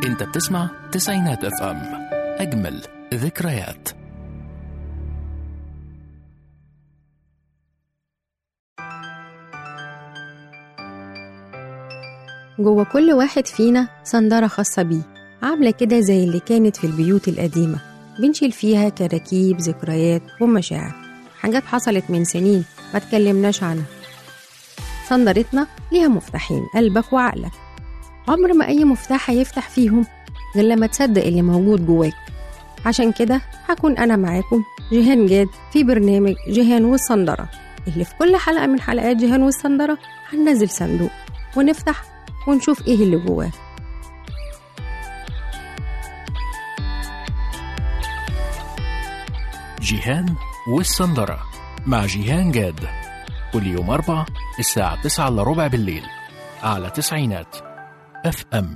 انت بتسمع تسعينات اف ام اجمل ذكريات جوه كل واحد فينا صندارة خاصة بيه عاملة كده زي اللي كانت في البيوت القديمة بنشيل فيها كراكيب ذكريات ومشاعر حاجات حصلت من سنين ما تكلمناش عنها صندرتنا ليها مفتاحين قلبك وعقلك عمر ما أي مفتاح هيفتح فيهم غير لما تصدق اللي موجود جواك عشان كده هكون أنا معاكم جيهان جاد في برنامج جيهان والصندرة اللي في كل حلقة من حلقات جيهان والصندرة هننزل صندوق ونفتح ونشوف ايه اللي جواه جيهان والسندرة مع جيهان جاد كل يوم أربع الساعة تسعة إلا ربع بالليل على تسعينات اف ام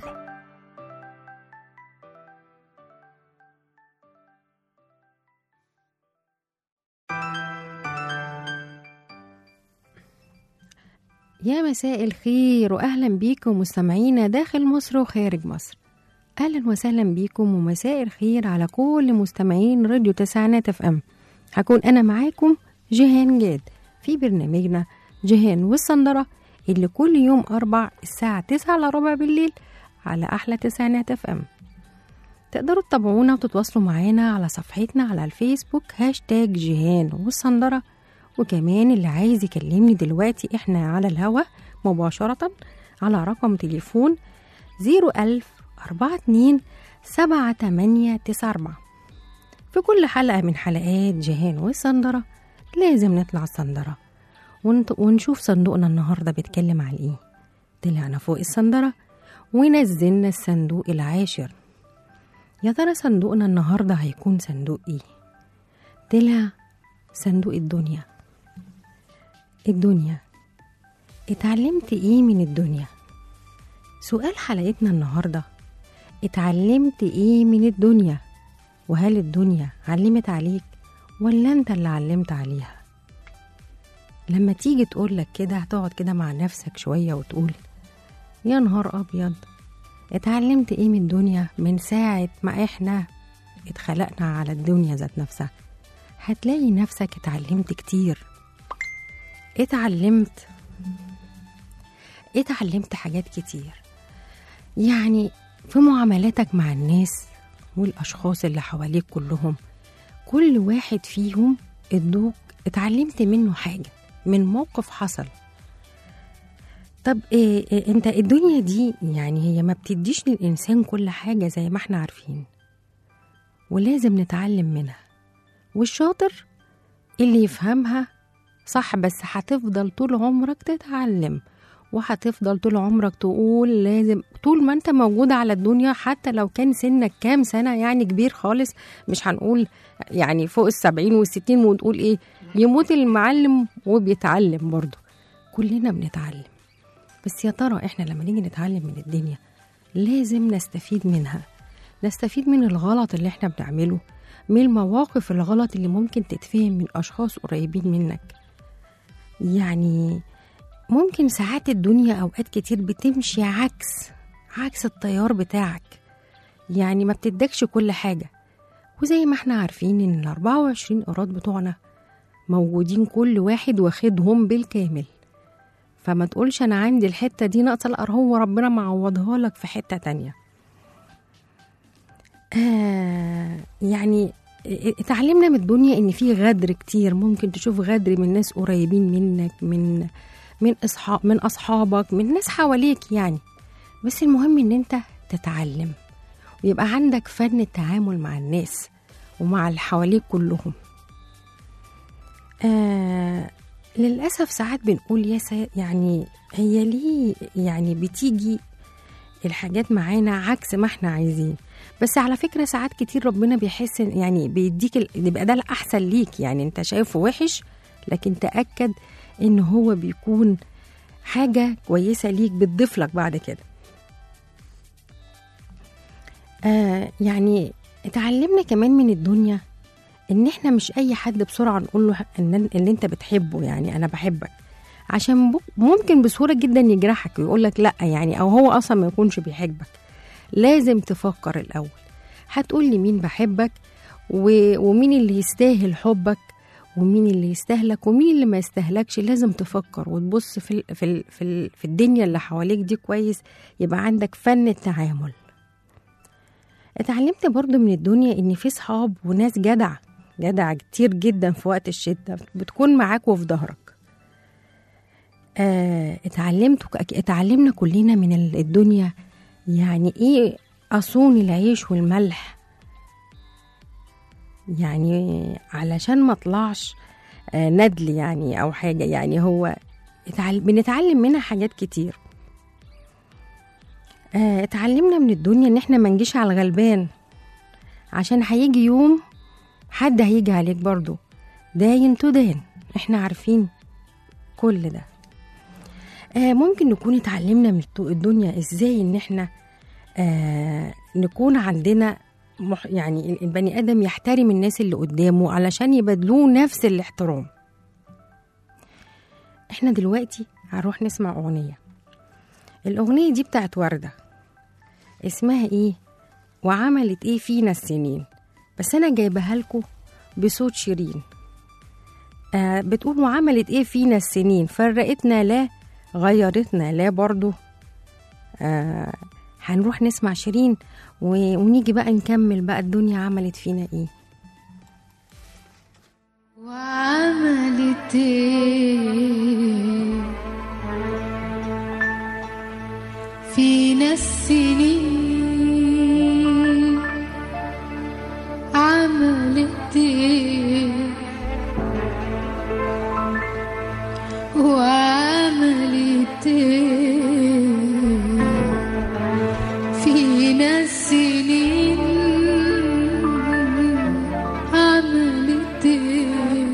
يا مساء الخير واهلا بيكم مستمعينا داخل مصر وخارج مصر اهلا وسهلا بيكم ومساء الخير على كل مستمعين راديو تسعينات اف ام هكون انا معاكم جيهان جاد في برنامجنا جيهان والصندرة اللي كل يوم أربع الساعة تسعة إلا ربع بالليل على أحلى تسعينات اف ام تقدروا تتابعونا وتتواصلوا معانا على صفحتنا على الفيسبوك هاشتاج جيهان والصندرة وكمان اللي عايز يكلمني دلوقتي احنا على الهوا مباشرة على رقم تليفون زيرو ألف أربعة اتنين سبعة تمانية تسعة أربعة في كل حلقة من حلقات جيهان والصندرة لازم نطلع الصندرة ونط- ونشوف صندوقنا النهاردة بيتكلم عن ايه طلعنا فوق الصندرة ونزلنا الصندوق العاشر يا ترى صندوقنا النهاردة هيكون صندوق ايه طلع صندوق الدنيا الدنيا اتعلمت ايه من الدنيا سؤال حلقتنا النهارده اتعلمت ايه من الدنيا وهل الدنيا علمت عليك ولا انت اللي علمت عليها لما تيجي تقولك كده هتقعد كده مع نفسك شوية وتقول يا نهار أبيض اتعلمت ايه من الدنيا من ساعة ما احنا اتخلقنا على الدنيا ذات نفسها هتلاقي نفسك اتعلمت كتير اتعلمت اتعلمت حاجات كتير يعني في معاملاتك مع الناس والأشخاص اللي حواليك كلهم كل واحد فيهم ادوك اتعلمت منه حاجة من موقف حصل طب إيه إيه انت الدنيا دي يعني هي ما بتديش للإنسان كل حاجة زي ما احنا عارفين ولازم نتعلم منها والشاطر اللي يفهمها صح بس هتفضل طول عمرك تتعلم وهتفضل طول عمرك تقول لازم طول ما انت موجود على الدنيا حتى لو كان سنك كام سنة يعني كبير خالص مش هنقول يعني فوق السبعين والستين ونقول ايه يموت المعلم وبيتعلم برضه كلنا بنتعلم بس يا ترى احنا لما نيجي نتعلم من الدنيا لازم نستفيد منها نستفيد من الغلط اللي احنا بنعمله من المواقف الغلط اللي ممكن تتفهم من أشخاص قريبين منك يعني ممكن ساعات الدنيا أوقات كتير بتمشي عكس عكس التيار بتاعك يعني ما بتدكش كل حاجة وزي ما احنا عارفين ان ال 24 قيراط بتوعنا موجودين كل واحد واخدهم بالكامل فما تقولش انا عندي الحتة دي ناقصة لا هو ربنا معوضها لك في حتة تانية آه يعني اتعلمنا من الدنيا ان في غدر كتير ممكن تشوف غدر من ناس قريبين منك من من اصحاب من اصحابك من ناس حواليك يعني بس المهم ان انت تتعلم ويبقى عندك فن التعامل مع الناس ومع اللي حواليك كلهم آه للأسف ساعات بنقول يا سا يعني هي ليه يعني بتيجي الحاجات معانا عكس ما احنا عايزين بس على فكرة ساعات كتير ربنا بيحس إن- يعني بيديك ال- يبقى ده الأحسن ليك يعني انت شايفه وحش لكن تأكد ان هو بيكون حاجة كويسة ليك بتضيف لك بعد كده آه يعني اتعلمنا كمان من الدنيا ان احنا مش اي حد بسرعة نقول له ان اللي انت بتحبه يعني انا بحبك عشان بو- ممكن بسهولة جدا يجرحك ويقول لك لا يعني او هو اصلا ما يكونش بيحبك لازم تفكر الأول هتقول لي مين بحبك و... ومين اللي يستاهل حبك ومين اللي يستهلك ومين اللي ما يستهلكش لازم تفكر وتبص في ال... في ال... في, ال... في الدنيا اللي حواليك دي كويس يبقى عندك فن التعامل اتعلمت برضو من الدنيا ان في صحاب وناس جدع جدع كتير جدا في وقت الشدة بتكون معاك وفي ظهرك آه اتعلمت اتعلمنا كلنا من الدنيا يعني ايه اصون العيش والملح يعني علشان ما اطلعش آه ندل يعني او حاجه يعني هو اتعلم بنتعلم منها حاجات كتير آه اتعلمنا من الدنيا ان احنا ما نجيش على الغلبان عشان هيجي يوم حد هيجي عليك برضو داين تدان احنا عارفين كل ده آه ممكن نكون اتعلمنا من الدنيا ازاي ان احنا آه نكون عندنا مح يعني البني ادم يحترم الناس اللي قدامه علشان يبادلوه نفس الاحترام احنا دلوقتي هنروح نسمع اغنيه الاغنيه دي بتاعت ورده اسمها ايه وعملت ايه فينا السنين بس انا جايبها لكم بصوت شيرين آه بتقول وعملت ايه فينا السنين فرقتنا لا غيرتنا لا برضو آه هنروح نسمع شيرين ونيجي بقى نكمل بقى الدنيا عملت فينا ايه وعملت ايه فينا السنين عملت ايه وعملت ايه فينا السنين عملت ايه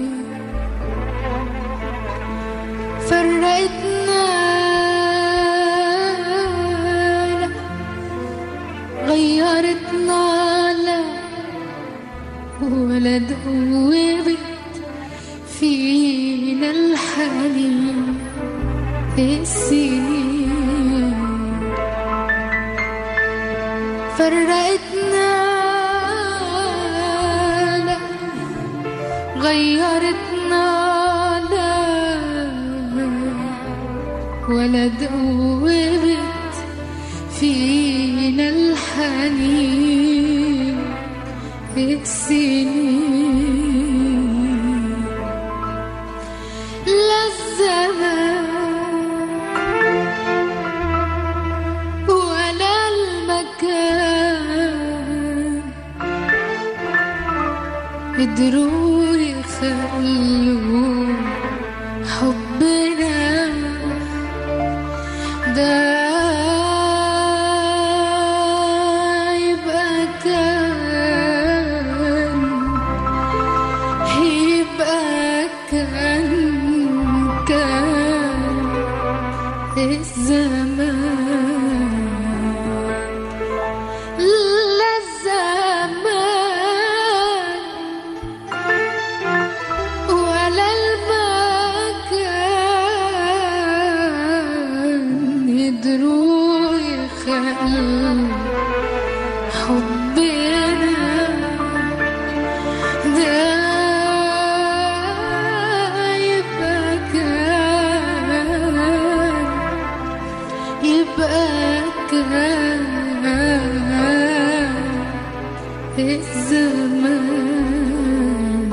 فرقتنا لا غيرتنا لا ولا دوبت فينا الحنين السنين فرقتنا لا غيرتنا لا ولا دوبت فينا الحنين السنين لا الزمان ولا المكان قدروا يخلوا حبنا ده يبقى كان يبقى كان كان الزمان لا الزمان ولا المكان يقدروا يخلوا حبنا ده يبقى كان يبقى كان الزمان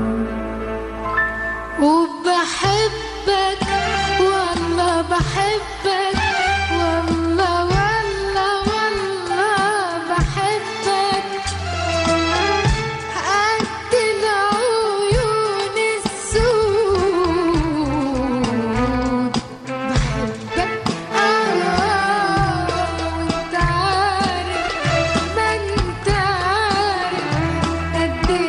وبحبك والله بحبك والله والله والله بحبك قد العيون السود بحبك آه وانت عارف ما انت عارف قد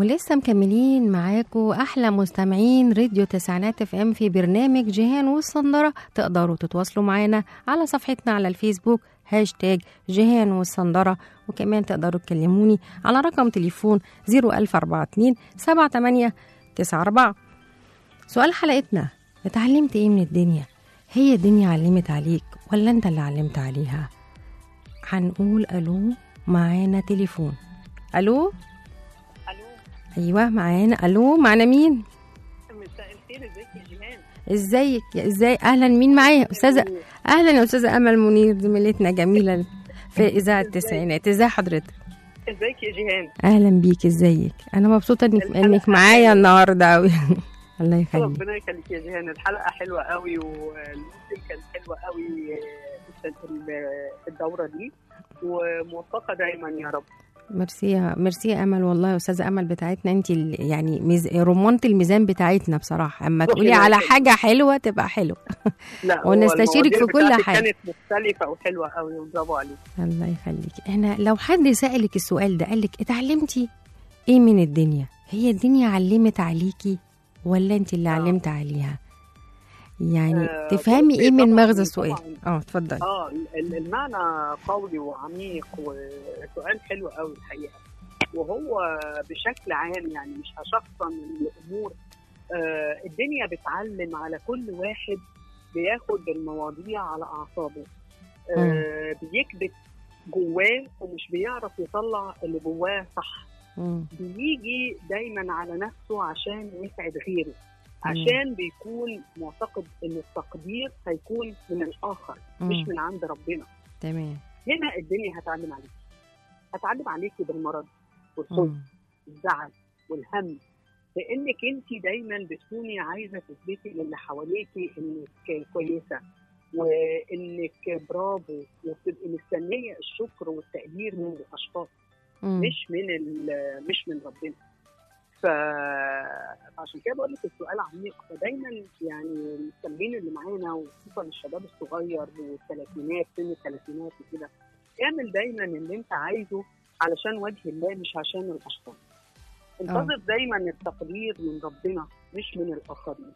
ولسه مكملين معاكم احلى مستمعين راديو تسعينات اف ام في برنامج جيهان والصندره تقدروا تتواصلوا معانا على صفحتنا على الفيسبوك هاشتاج جيهان والصندره وكمان تقدروا تكلموني على رقم تليفون 01042 7894 سؤال حلقتنا اتعلمت ايه من الدنيا هي الدنيا علمت عليك ولا انت اللي علمت عليها هنقول الو معانا تليفون الو الو ايوه معانا الو معانا مين مساء الخير ازيك يا جيهان ازيك يا ازاي اهلا مين معايا استاذه اهلا يا استاذه امل منير زميلتنا جميله في اذاعه التسعينات ازاي حضرتك ازيك يا جيهان اهلا بيك ازيك انا مبسوطه انك الحلقة انك معايا النهارده قوي الله يخليك ربنا يخليك يا جيهان الحلقه حلوه قوي والموسم كان حلو قوي السنة- ال- الدوره دي وموفقه دايما يا رب ميرسي يا ميرسي يا امل والله يا استاذه امل بتاعتنا انت ال- يعني ميز... رمانه الميزان بتاعتنا بصراحه اما تقولي ربنا على يخليك. حاجه حلوه تبقى حلوه لا هو ونستشيرك في المواضيع كل بتاعتك حاجة. كانت مختلفه وحلوه قوي وبرافو عليك الله يخليك احنا لو حد سألك السؤال ده قالك اتعلمتي ايه من الدنيا هي الدنيا علمت عليكي ولا انت اللي آه. علمت عليها يعني آه، تفهمي بصي ايه من طبعاً- مغزى السؤال طبعاً. اه اتفضلي اه ال- المعنى قوي وعميق وسؤال حلو قوي الحقيقه وهو بشكل عام يعني مش هشخصن الامور آه الدنيا بتعلم على كل واحد بياخد المواضيع على اعصابه آه بيكبت جواه ومش بيعرف يطلع اللي جواه صح مم. بيجي دايما على نفسه عشان يسعد غيره مم. عشان بيكون معتقد ان التقدير هيكون من الاخر مش مم. من عند ربنا تمام هنا الدنيا هتعلم عليك هتعلم عليكي بالمرض والحزن مم. والزعل والهم لانك انت دايما بتكوني عايزه تثبتي للي حواليكي انك كويسه وانك برافو وتبقي مستنيه الشكر والتقدير من الاشخاص مم. مش من ال- مش من ربنا ف- فعشان كده بقول لك السؤال عميق فدايما يعني المستمعين اللي معانا وخصوصا الشباب الصغير والثلاثينات سن الثلاثينات وكده اعمل دايما اللي انت عايزه علشان وجه الله مش عشان الاشخاص انتظر دايما التقدير من ربنا مش من الاخرين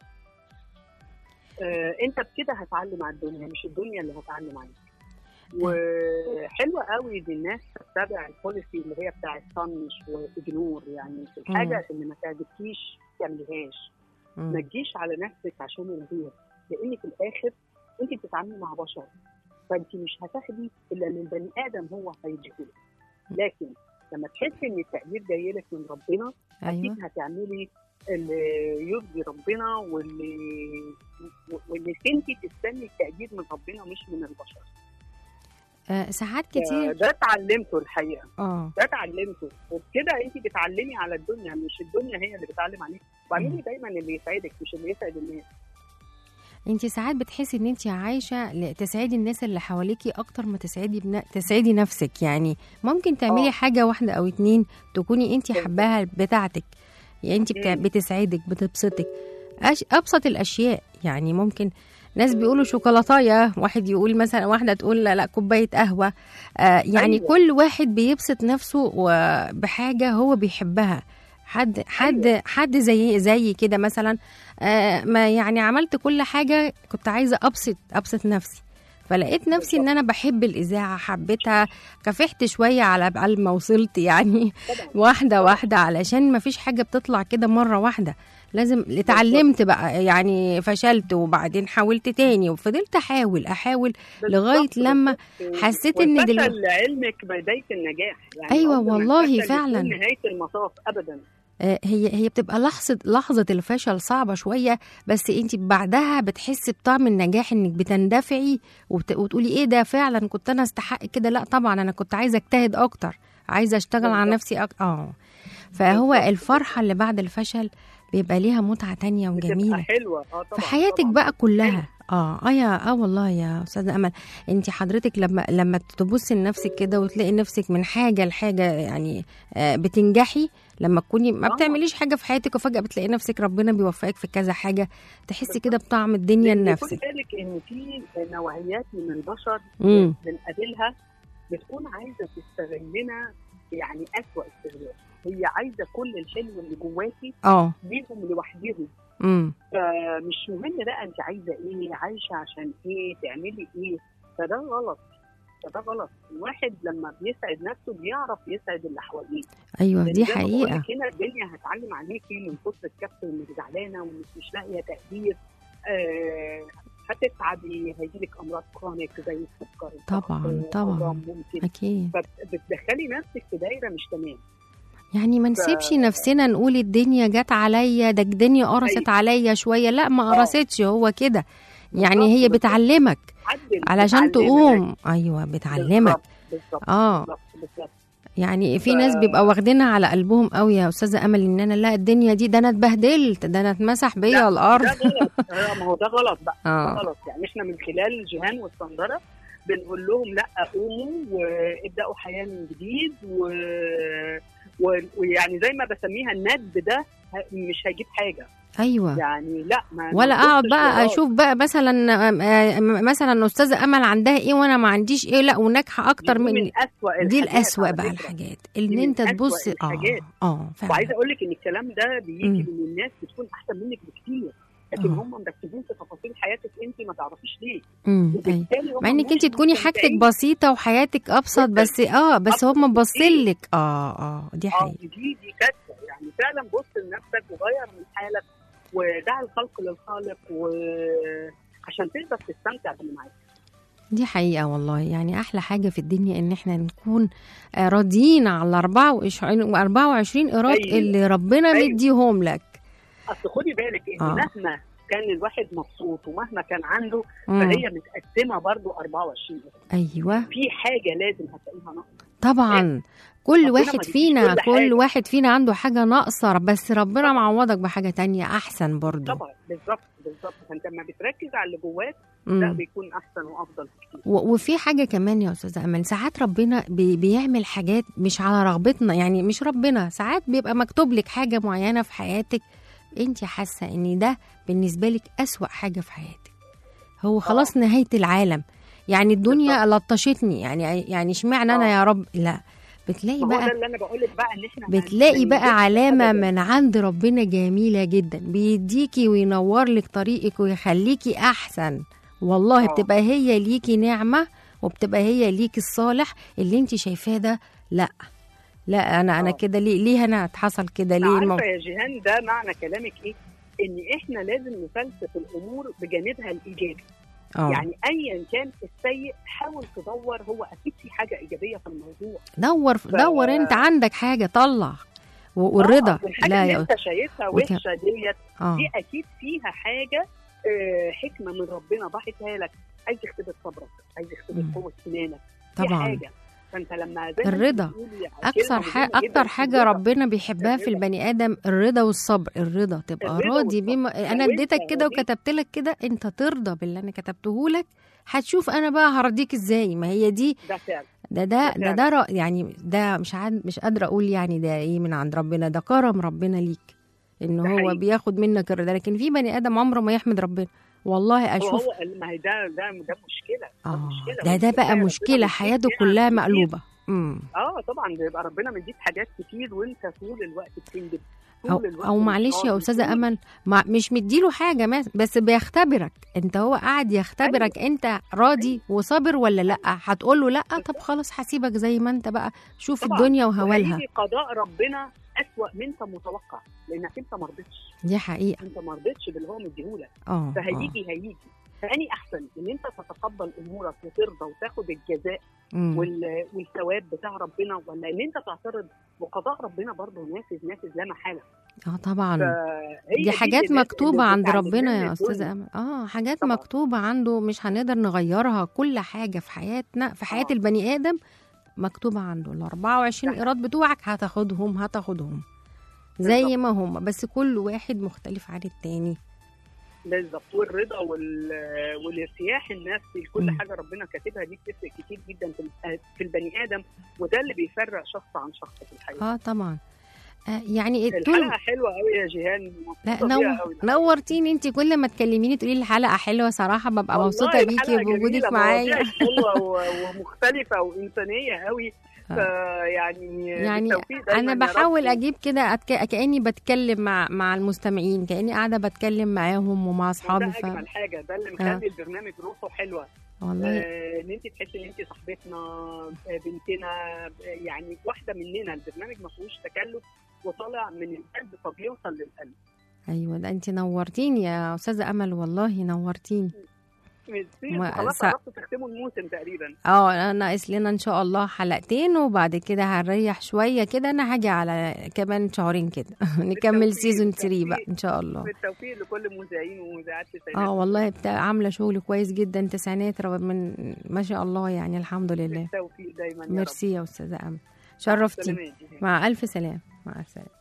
آه انت بكده هتعلم على الدنيا مش الدنيا اللي هتعلم عليك وحلوه قوي ان الناس تتبع البوليسي اللي هي بتاعت طنش واجنور يعني في الحاجه اللي ما تعجبكيش ما تعمليهاش ما مم. تجيش على نفسك عشان الغير لان في الاخر انت بتتعاملي مع بشر فانت مش هتاخدي الا من بني ادم هو هيديهولك لكن لما تحسي ان التقدير جاي لك من ربنا ايوه اكيد هتعملي اللي يرضي ربنا واللي واللي انت تستني التقدير من ربنا مش من البشر آه ساعات كتير ده اتعلمته الحقيقه اه ده اتعلمته وبكده انت بتعلمي على الدنيا مش الدنيا هي اللي بتعلم عليك واعملي دايما اللي يسعدك مش اللي يسعد الناس انت ساعات بتحسي ان انت عايشه ل- تسعدي الناس اللي حواليكي اكتر ما تسعدي بنا... تسعدي نفسك يعني ممكن تعملي اه. حاجه واحده او اتنين تكوني انت بالظبط. حباها بتاعتك يعني انت بتع... مم. بتسعدك بتبسطك أش... ابسط الاشياء يعني ممكن ناس بيقولوا شوكولاتايه واحد يقول مثلا واحده تقول لا, لا كوبايه قهوه آه يعني أيوة. كل واحد بيبسط نفسه و- بحاجه هو بيحبها حد حد أيوة. حد زي زي كده مثلا آه ما يعني عملت كل حاجه كنت عايزه ابسط ابسط نفسي فلقيت نفسي ان انا بحب الاذاعه حبيتها كافحت شويه على بال ما وصلت يعني طبعا واحده واحده علشان ما فيش حاجه بتطلع كده مره واحده لازم اتعلمت بقى يعني فشلت وبعدين حاولت تاني وفضلت احاول احاول لغاية بالظبط، لما بالظبط. حسيت إن والفشل دلوقتي- لعلمك بدايه النجاح يعني أيوة عمر ما والله الفشل فعلاً. يكون نهايه المطاف ابدا آه، هي هي بتبقى لحظه لحظه الفشل صعبه شويه بس انت بعدها بتحسي بطعم النجاح انك بتندفعي وبت... وتقولي ايه ده فعلا كنت انا استحق كده لا طبعا انا كنت عايزه اجتهد اكتر عايزه اشتغل على بالظبط. نفسي أك... اه فهو بالظبط. الفرحه اللي بعد الفشل بيبقى ليها متعه تانية بتبقى وجميله حلوه اه طبعا في حياتك طبعاً. بقى كلها اه اه يا اه والله يا استاذه امل انت حضرتك لما لما تبصي لنفسك كده وتلاقي نفسك من حاجه لحاجه يعني آه بتنجحي لما تكوني ما آه. بتعمليش حاجه في حياتك وفجاه بتلاقي نفسك ربنا بيوفقك في كذا حاجه تحسي كده بطعم الدنيا لأن لنفسك خدي بالك ان في نوعيات من البشر امم بنقابلها بتكون عايزه تستغلنا يعني اسوأ استغلال هي عايزه كل الحلو اللي جواكي اه ليهم لوحدهم امم فمش مهم بقى انت عايزه ايه عايشه عشان ايه تعملي ايه فده غلط فده غلط الواحد لما بيسعد نفسه بيعرف يسعد اللي حواليه ايوه لأن دي زي ما حقيقه بقولك هنا الدنيا هتعلم عليكي من كتر الكبت وانك زعلانه وانك مش لاقيه تقدير آه هتتعبي هيجيلك امراض كرونيك زي السكر طبعاً، الضغط، طبعاً. أورام ممكن اكيد فبتدخلي نفسك في دايره مش تمام يعني ما نسيبش نفسنا نقول الدنيا جت عليا ده الدنيا قرصت أيوة. عليا شويه لا ما آه. قرصتش هو كده يعني بالظبط، هي بالظبط. بتعلمك عدل علشان بتعلمك. تقوم ايوه بتعلمك بالظبط، بالظبط اه بالظبط بالظبط يعني في ف- ناس بيبقى واخدينها على قلبهم قوي يا استاذه امل ان انا لا الدنيا دي ده انا اتبهدلت ده انا اتمسح بيا لا، الارض ده غلط آه، ما هو ده غلط بقى ده اه غلط يعني احنا من خلال جيهان والصندره بنقول لهم لا قوموا وابداوا حياه من جديد و... و... ويعني زي ما بسميها الندب ده ه- مش هيجيب حاجه ايوه يعني لا ما ولا ما اقعد تبصش بقى لوراه. اشوف بقى مثلا آه، مثلا استاذه امل عندها ايه وانا ما عنديش ايه لا وناجحه اكتر دي من من أسوأ دي الحاجات الاسوأ على بقى فكرة. الحاجات دي ان من انت أسوأ تبص اه الحاجات. اه فعلا وعايزه اقول لك ان الكلام ده بيجي مم. من الناس بتكون احسن منك بكتير لكن آه. هم مركزين في تفاصيل حياتك انت ما تعرفيش ليه امم ايوه وبالتالي هم مع انك مش انت تكوني حاجتك مستمتعين. بسيطه وحياتك ابسط جداً. بس اه بس أبسط هم كتير. باصين اه اه دي اه حقيقه دي دي كارثه يعني فعلا بص لنفسك وغير من حالك ودع الخلق للخالق وعشان تقدر تستمتع باللي معاك دي حقيقة والله يعني أحلى حاجة في الدنيا إن إحنا نكون آه، راضيين على 24 24 إيراد أيوة. اللي ربنا أيوة. مديهم لك اصل خدي بالك ان آه. مهما كان الواحد مبسوط ومهما كان عنده مم. فهي متقسمه برضو 24 أيوة في حاجه لازم هتلاقيها ناقصه طبعا كل ربنا ما واحد بيديش فينا كل كل حاجة. واحد فينا عنده حاجة ناقصة بس ربنا معوضك بحاجة تانية أحسن برضو طبعا بالظبط بالظبط فانت لما بتركز على اللي جواك لا مم. بيكون احسن وافضل كتير و- وفي حاجة كمان يا أستاذة أمل ساعات ربنا بي بيعمل حاجات مش على رغبتنا يعني مش ربنا ساعات بيبقى مكتوب لك حاجة معينة في حياتك انت حاسة ان ده بالنسبة لك أسوأ حاجة في حياتك هو خلاص نهاية العالم يعني الدنيا لطشتني يعني يعني اشمعنى انا آه. يا رب لا بتلاقي ما هو ده بقى اللي انا بقول لك بقى ان احنا ما- بتلاقي ما بقى ننجحش علامة أبداً. من عند ربنا جميلة جدا بيديكي وينور لك طريقك ويخليكي أحسن والله آه. بتبقى هي ليكي نعمة وبتبقى هي ليكي الصالح اللي انت شايفاه ده لا لا انا انا آه. كده ليه ليه انا حصل كده ليه عارفه المو... يا جيهان ده معنى كلامك ايه؟ ان احنا لازم نفلسف الامور بجانبها الايجابي، اه يعني ايا كان السيء حاول تدور هو اكيد في حاجه ايجابيه في الموضوع دور دور انت عندك حاجة طلع و- والرضا آه والحاجه لا اللي يا انت شايفها وك- وحشه ديت اه دي اكيد فيها حاجه آه حكمه من ربنا ضاحتها لك عايز يختبر صبرك عايز يختبر مم. قوه سنانك في طبعا حاجه فانت لما زي ما انت الرضا. بتقولي على اكثر كلمة حاجه مهمة جداً اكتر في حاجه الرضا. ربنا بيحبها في الرضا. البني ادم الرضا والصبر الرضا تبقى الرضا راضي والصبر. بما انا لو اديتك انت كده رضيت- وكتبت لك كده انت ترضى باللي انا كتبته لك هتشوف انا بقى هرضيك ازاي ما هي دي ده فعلا ده ده ده ده, ده رأ- يعني ده مش عاد مش قادره اقول يعني ده ايه من عند ربنا ده كرم ربنا ليك ان ده هو حقيقي. بياخد منك الرضا لكن في بني ادم عمره ما يحمد ربنا والله هو اشوف هو ما هي ده ده ده مشكله ده اه مشكله ده ده بقى ربنا مشكله مديك حياته نعم كلها كتير. مقلوبه امم اه طبعا بيبقى ربنا مديك حاجات كتير وانت طول الوقت بتندب طول او الوقت او مش معلش يا راضي، استاذه طول- امل ما مش مديله حاجه ما بس بيختبرك انت هو قاعد يختبرك أيوة. انت راضي وصابر ولا لا هتقول له لا طب خلاص هسيبك زي ما انت بقى شوف طبعاً. الدنيا وهوالها وهيجي قضاء ربنا اسوأ من انت متوقع لانك انت ما رضيتش دي حقيقه انت ما رضيتش باللي هو مديهولك اه آه. فهيجي هيجي فاني احسن ان انت تتقبل امورك وترضى وتاخد الجزاء مم. وال- والثواب بتاع ربنا ولا ان انت تعترض وقضاء ربنا برضه نافذ نافذ لا محاله اه طبعا فهي دي حاجات اللي- مكتوبة اللي عند بتعلمنا ربنا يا الدنيا. أستاذة أمل اه حاجات طبعاً. مكتوبة عنده مش هنقدر نغيرها كل حاجة في حياتنا في حياة آه. البني آدم مكتوبة عنده ال 24 صح. إيراد بتوعك هتاخدهم هتاخدهم زي بالظبط. ما هم بس كل واحد مختلف عن التاني بالظبط والرضا وال... والارتياح النفسي لكل مم. حاجه ربنا كاتبها دي بتفرق كتير جدا في ال- في البني ادم وده اللي بيفرق شخص عن شخص في الحياه اه طبعا آه، يعني طول الحلقه حلوه قوي يا جيهان لا مبسوطة بيها نور قوي. نورتيني انت كل ما تكلميني تقولي لي الحلقه حلوه صراحه ببقى والله مبسوطه بيكي الحلقة وبوجودك جميلة، معايا مواضيع حلوه و- ومختلفه وانسانيه قوي آه. فيعني يعني بالتوفيق دايماً انا يا رب. بحاول اجيب كده أتك... كاني بتكلم مع مع المستمعين كاني قاعده بتكلم معاهم ومع اصحابي ده ف... اجمل حاجه ده اللي مخلي البرنامج روحه حلوه والله آه، ان انت تحسي ان انت صاحبتنا آه، بنتنا آه، يعني واحده مننا البرنامج ما فيهوش تكلف وطالع من القلب فبيوصل للقلب ايوه ده انت نورتيني يا استاذه امل والله نورتيني ميرسي ما- خلاص سا- قربتوا تختموا الموسم تقريبا اه ناقص لنا ان شاء الله حلقتين وبعد كده هنريح شويه كده انا هاجي على كمان شهرين كده نكمل بالتوفيق، سيزون 3 بقى بالتوفيق. ان شاء الله بالتوفيق لكل مذيعين ومذيعات التسعينات اه والله بتاع عامله شغل كويس جدا تسعينات رب- من ما شاء الله يعني الحمد لله بالتوفيق دايما يا رب. ميرسي يا استاذه امل مع شرفتي السلامة يا جيهان. مع الف سلام مع الف سلام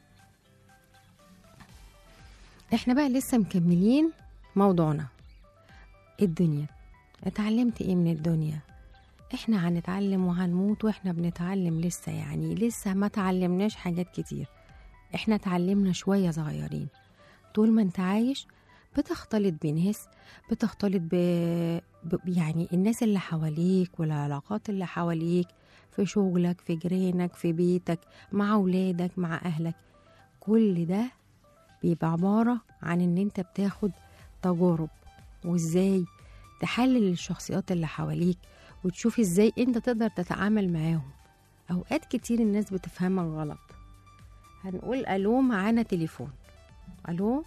احنا بقى لسه مكملين موضوعنا الدنيا اتعلمت ايه من الدنيا احنا هنتعلم وهنموت واحنا بنتعلم لسه يعني لسه ما تعلمناش حاجات كتير احنا اتعلمنا شوية صغيرين طول ما انت عايش بتختلط بناس بتختلط ب... ب... يعني الناس اللي حواليك والعلاقات اللي حواليك في شغلك في جيرانك في بيتك مع أولادك مع أهلك كل ده بيبقى عبارة عن إن أنت بتاخد تجارب وإزاي تحلل الشخصيات اللي حواليك وتشوف إزاي أنت تقدر تتعامل معاهم أوقات كتير الناس بتفهمك غلط هنقول ألو معانا تليفون ألو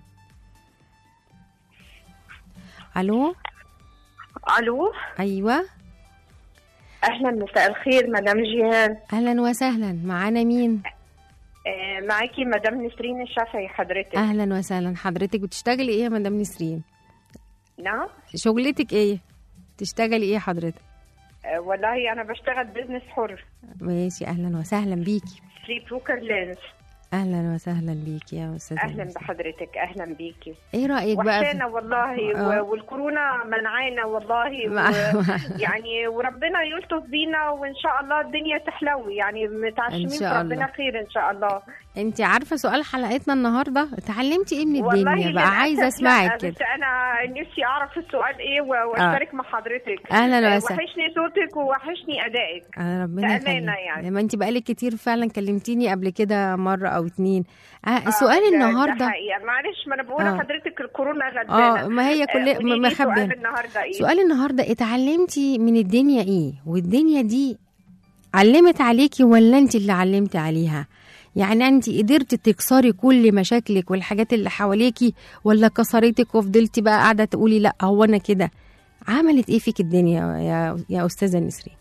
ألو الو أيوة اهلا مساء الخير مدام جيهان أهلا وسهلا معانا مين آه معاكي مدام نسرين الشافعي حضرتك أهلا وسهلا حضرتك بتشتغلي إيه يا مدام نسرين نعم شغلتك إيه تشتغلي إيه حضرتك آه والله انا بشتغل بزنس حر ماشي أهلا وسهلا بيكي فري بروكر لينز أهلا وسهلا بيكي يا أستاذة اهلا نسرين. بحضرتك اهلا بيكي إيه رأيك بقى في... وحشانا والله آه. و- والكورونا منعانا والله مع- و... يعني وربنا يلطف بينا وان شاء الله الدنيا تحلو يعني متعشمين إن في شاء ربنا الله. خير ان شاء الله انت عارفه سؤال حلقتنا النهارده اتعلمتي ايه من والله الدنيا بقى للأسف عايزه لا، اسمعك بس كده انا نفسي اعرف السؤال ايه و- واشترك مع حضرتك أهلاً آه، وسهلاً. وحشني صوتك ووحشني ادائك انا ربنا بأمانة يخليك يعني. ما انت بقالك كتير فعلا كلمتيني قبل كده مره او اتنين آه آه، سؤال ده- ده النهارده حقيقة. معلش ما انا بقول آه. لحضرتك الكورونا غلبانه اه ما هي كل آه، قولي لي مخبيه سؤال النهارده ايه سؤال النهارده اتعلمتي من الدنيا ايه والدنيا دي علمت عليكي ولا انت اللي علمتي عليها يعني انت قدرتي تكسري كل مشاكلك والحاجات اللي حواليكي ولا كسرتك وفضلتي بقى قاعده تقولي لا هو انا كده عملت ايه فيك الدنيا يا يا استاذه نسرين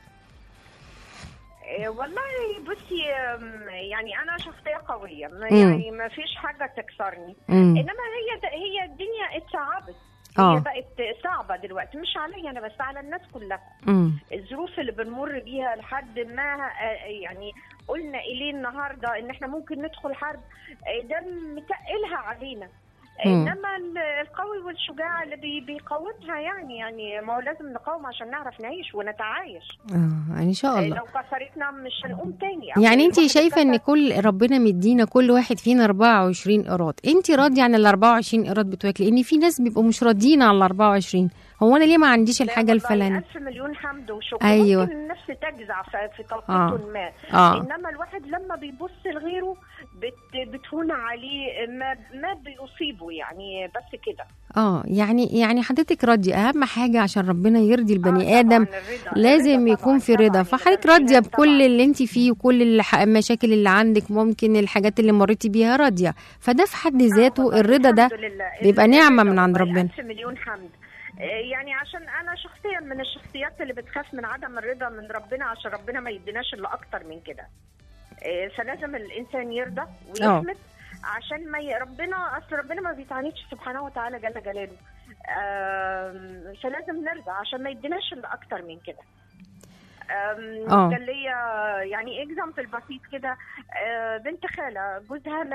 آه، والله بصي آم، يعني انا شخصيه قويه ما مم. يعني ما فيش حاجه تكسرني امم انما هي د- هي الدنيا اتصعبت آه. هي بقت صعبه دلوقتي مش عليا انا بس على الناس كلها امم الظروف اللي بنمر بيها لحد ما آه، يعني قلنا اليه النهارده ان احنا ممكن ندخل حرب آه، ده متقلها علينا آه، مم. انما ال- القوي والشجاع اللي بي- بيقاومها يعني يعني ما هو لازم نقاوم عشان نعرف نعيش ونتعايش اه ان شاء آه، الله لو كسرتنا مش هنقوم تاني أو يعني انت الواحد شايفه ان اتكسر- كل ربنا مدينا كل واحد فينا 24 قيراط انت راضيه عن ال 24 قيراط بتوعك لان في ناس بيبقوا مش راضيين عن ال 24 هو انا ليه ما عنديش لا الحاجه والله الفلانيه ألف مليون حمد وشكر أيوة. ممكن النفس تجزع في في توقيت آه. ما اه انما الواحد لما بيبص لغيره بت بتهون عليه ما ما بيصيبه يعني بس كده اه يعني يعني حضرتك راضيه اهم حاجه عشان ربنا يرضي البني آه ادم طبعاً الرضا- لازم الرضا يكون طبعاً- في رضا طبعاً فحضرتك يا راضيه جميلة بكل طبعاً. اللي انت فيه وكل الح- المشاكل اللي عندك ممكن الحاجات اللي مريتي بيها راضيه فده في حد آه ذاته والله الرضا ده الحمد لله. بيبقى الرضا نعمة من عند والله ربنا. ألف مليون حمد آه، يعني عشان انا شخصيا من الشخصيات اللي بتخاف من عدم الرضا من ربنا عشان ربنا ما يديناش الا اكتر من كده آه، فلازم الانسان يرضى ويحمد عشان ما ي... ربنا اصل ربنا ما بيتعانيش سبحانه وتعالى جل جلاله آم، فلازم نرضى عشان ما يديناش الا اكتر من كده آم، آه. كان ليا يعني اكزامبل بسيط كده آه، بنت خاله جوزها مات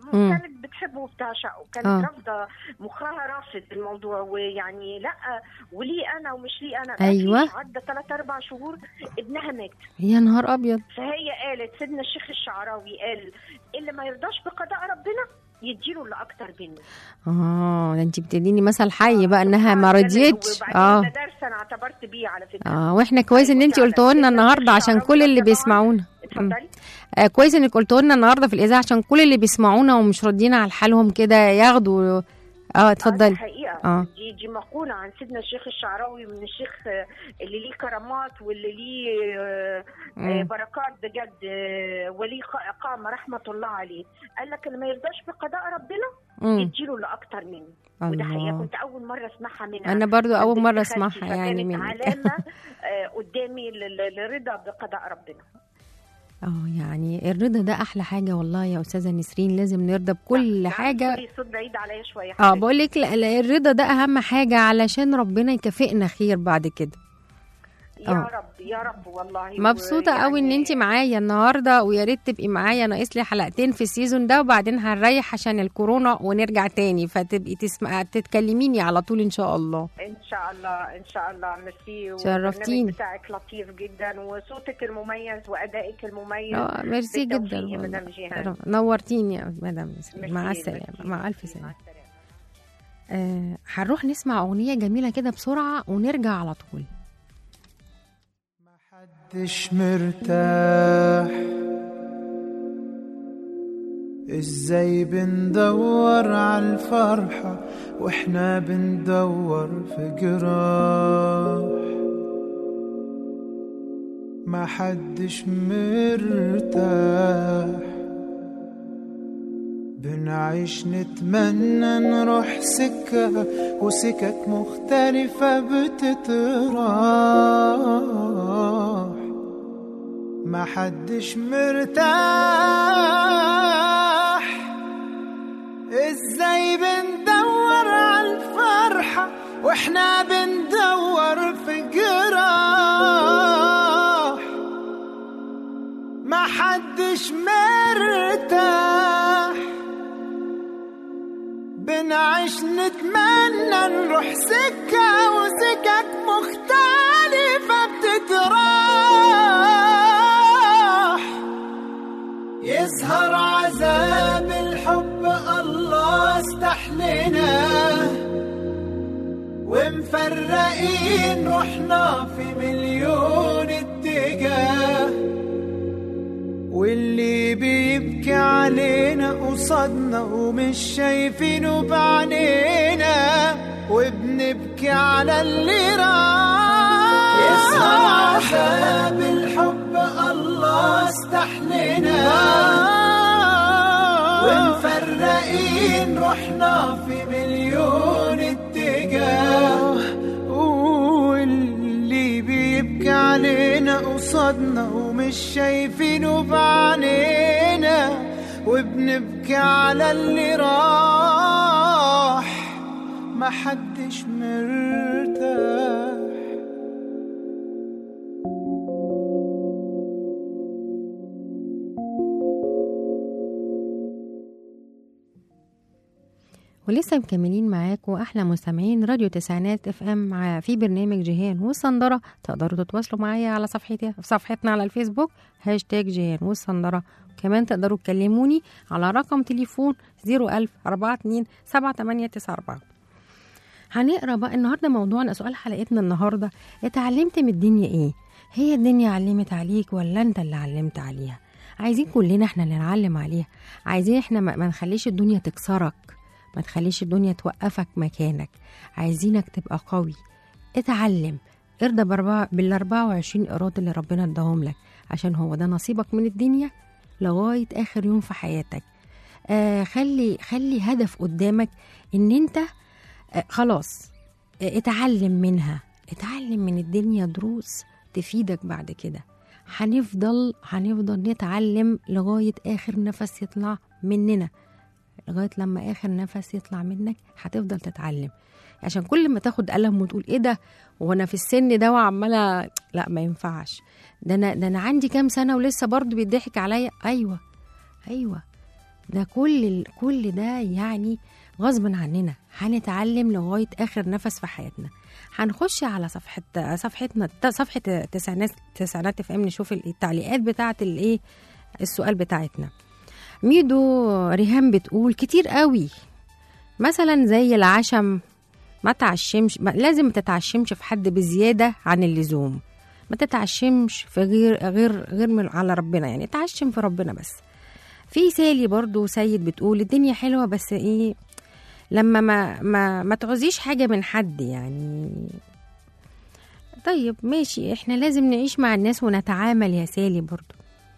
مم. كانت بتحبه وبتعشقه كانت آه. رافضه مخها رافض الموضوع ويعني لا ولي انا ومش لي انا أيوة. مفيش، عدى ثلاث اربع شهور ابنها مات يا نهار ابيض فهي قالت سيدنا الشيخ الشعراوي قال اللي ما يرضاش بقضاء ربنا يديله اللي اكتر منه اه ده انت بتديني مثل حي بقى انها ما وبعدين رضيتش ده اه درس انا اعتبرت بيه على فكره اه واحنا كويس ان انت فعلا. قلتوه لنا سيدنا النهارده الشيخ عشان الشعراوي كل اللي طبعاً. بيسمعونا مم. اتفضلي آه كويس انك قلتوه لنا النهارده في الاذاعه عشان كل اللي بيسمعونا ومش راضيين على حالهم كده ياخدوا اه آه، دي اتفضلي حقيقة آه. دي دي مقولة عن سيدنا الشيخ الشعراوي من الشيخ آه، اللي ليه كرامات واللي ليه آه، آه، مم. بركات بجد آه، وليه ق- قامة رحمة الله عليه قال لك اللي ما يرضاش بقضاء ربنا مم. يديله اللي أكتر منه وده حقيقة الله كنت أول مرة أسمعها منها انا برضو من اول بنت مره خالتي، اسمعها يعني فكانت منك علامة آه، قدامي لل- للرضا بقضاء ربنا اه يعني الرضا ده احلى حاجه والله يا استاذه نسرين لازم نرضى بكل نعم، حاجه سوري، الصوت بعيد عليا شوية اه حضرتك. بقول لك لا لا، الرضا ده اهم حاجه علشان ربنا يكافئنا خير بعد كده يا آه. رب يا رب والله مبسوطه قوي ان ويعني- انت معايا النهارده ويا ريت تبقي معايا ناقص لي حلقتين في السيزون ده وبعدين هنريح عشان الكورونا ونرجع تاني فتبقي تسمع تتكلميني على طول ان شاء الله ان شاء الله ان شاء الله ميرسي شرفتيني. والبرنامج بتاعك لطيف جدا وصوتك المميز وادائك المميز اه ميرسي جدا بالتوفيق يا والله. مدام جيهان. رب- نورتيني يا مدام نسرين. مع ميرسي، السلامه ميرسي، مع الف ميرسي، سلامه السلامه آه هنروح نسمع اغنيه جميله كده بسرعه ونرجع على طول محدش مرتاح ازاي بندور عالفرحة واحنا بندور في جراح محدش مرتاح بنعيش نتمنى نروح سكة وسكك مختلفة بتتراح محدش مرتاح ازاي بندور عالفرحة واحنا بندور في جراح محدش مرتاح بنعيش نتمنى نروح سكة وسكك مختلفة بتتراح يظهر عذاب الحب الله استحلنا ومفرقين روحنا في مليون اتجاه واللي بيبكي علينا قصادنا ومش شايفينه بعينينا وبنبكي على اللي راح يسهر عذاب الحب الله استحلنا ومفرقين روحنا في مليون اتجاه واللي بيبكي علينا قصادنا ومش شايفينه بعينينا وبنبكي على اللي راح محدش مرتاح ولسه مكملين معاكم احلى مستمعين راديو تسعينات اف ام مع في برنامج جيهان والصندره تقدروا تتواصلوا معايا على صفحتي في صفحتنا على الفيسبوك هاشتاج جيهان والصندره كمان تقدروا تكلموني على رقم تليفون 01000 42 7894 هنقرا بقى النهارده موضوعنا سؤال حلقتنا النهارده اتعلمت من الدنيا ايه هي الدنيا علمت عليك ولا انت اللي علمت عليها عايزين كلنا احنا اللي نعلم عليها عايزين احنا ما ما نخليش الدنيا تكسرك ما تخليش الدنيا توقفك مكانك عايزينك تبقى قوي اتعلم ارضى باربعة بال 24 ايراد اللي ربنا اداهم لك عشان هو ده نصيبك من الدنيا لغايه اخر يوم في حياتك آه خلي خلي هدف قدامك ان انت آه خلاص آه اتعلم منها اتعلم من الدنيا دروس تفيدك بعد كده هنفضل هنفضل نتعلم لغايه اخر نفس يطلع مننا لغايه لما اخر نفس يطلع منك هتفضل تتعلم عشان كل ما تاخد قلم وتقول ايه ده وانا في السن ده وعماله لا ما ينفعش ده انا ده انا عندي كام سنه ولسه برضو بيضحك عليا ايوه ايوه ده كل ال- كل ده يعني غصب عننا هنتعلم لغايه اخر نفس في حياتنا هنخش على صفحه صفحتنا صفحه تسعينات تسعينات اف ام نشوف التعليقات بتاعه الايه السؤال بتاعتنا ميدو ريهام بتقول كتير قوي مثلا زي العشم ما تعشمش ما لازم ما تتعشمش في حد بزياده عن اللزوم ما تتعشمش في غير غير غير من على ربنا يعني تعشم في ربنا بس في سالي برضو سيد بتقول الدنيا حلوه بس ايه لما ما ما ما تعوزيش حاجه من حد يعني طيب ماشي احنا لازم نعيش مع الناس ونتعامل يا سالي برضو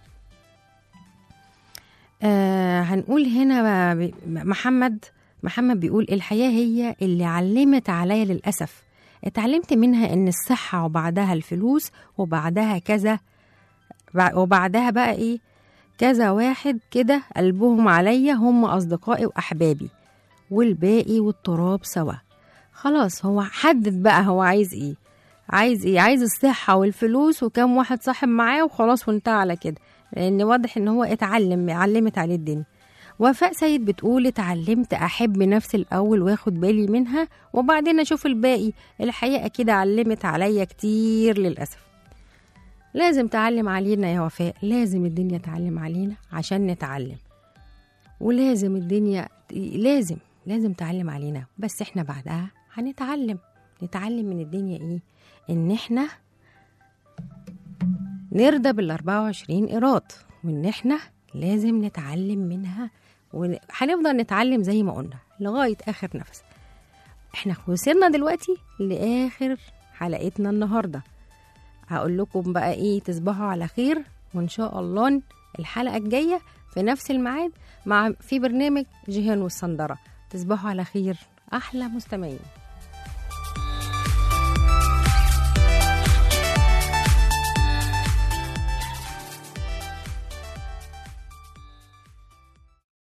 آه هنقول هنا ب- محمد محمد بيقول الحياة هي اللي علمت عليا للأسف اتعلمت منها ان الصحة وبعدها الفلوس وبعدها كذا بع- وبعدها بقى ايه كذا واحد كده قلبهم عليا هم أصدقائي وأحبابي والباقي والتراب سوا خلاص هو حدد بقى هو عايز ايه عايز ايه عايز الصحة والفلوس وكم واحد صاحب معاه وخلاص وانتهى على كده لان واضح ان هو اتعلم علمت عليه الدنيا وفاء سيد بتقول اتعلمت احب نفسي الاول واخد بالي منها وبعدين اشوف الباقي الحقيقه كده علمت عليا كتير للاسف لازم تعلم علينا يا وفاء لازم الدنيا تعلم علينا عشان نتعلم ولازم الدنيا لازم لازم تعلم علينا بس احنا بعدها هنتعلم نتعلم من الدنيا ايه ان احنا نرضى بال 24 قيراط وان احنا لازم نتعلم منها وهنفضل نتعلم زي ما قلنا لغايه اخر نفس احنا وصلنا دلوقتي لاخر حلقتنا النهارده هقول لكم بقى ايه تصبحوا على خير وان شاء الله الحلقه الجايه في نفس الميعاد مع في برنامج جيهان والصندره تصبحوا على خير احلى مستمعين